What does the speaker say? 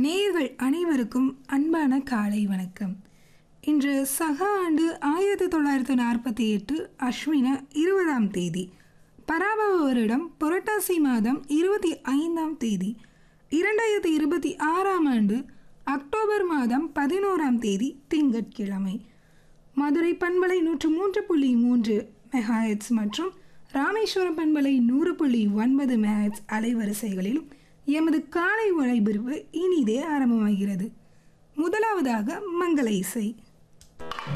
நேயர்கள் அனைவருக்கும் அன்பான காலை வணக்கம் இன்று சக ஆண்டு ஆயிரத்தி தொள்ளாயிரத்தி நாற்பத்தி எட்டு அஸ்வின இருபதாம் தேதி பராபவ வருடம் புரட்டாசி மாதம் இருபத்தி ஐந்தாம் தேதி இரண்டாயிரத்தி இருபத்தி ஆறாம் ஆண்டு அக்டோபர் மாதம் பதினோராம் தேதி திங்கட்கிழமை மதுரை பண்பலை நூற்று மூன்று புள்ளி மூன்று மெகாஹெட்ஸ் மற்றும் ராமேஸ்வரம் பண்பலை நூறு புள்ளி ஒன்பது மெகாஹெட்ஸ் அலைவரிசைகளிலும் எமது காலை ஒளிபரப்பு இனிதே ஆரம்பமாகிறது முதலாவதாக மங்கள இசை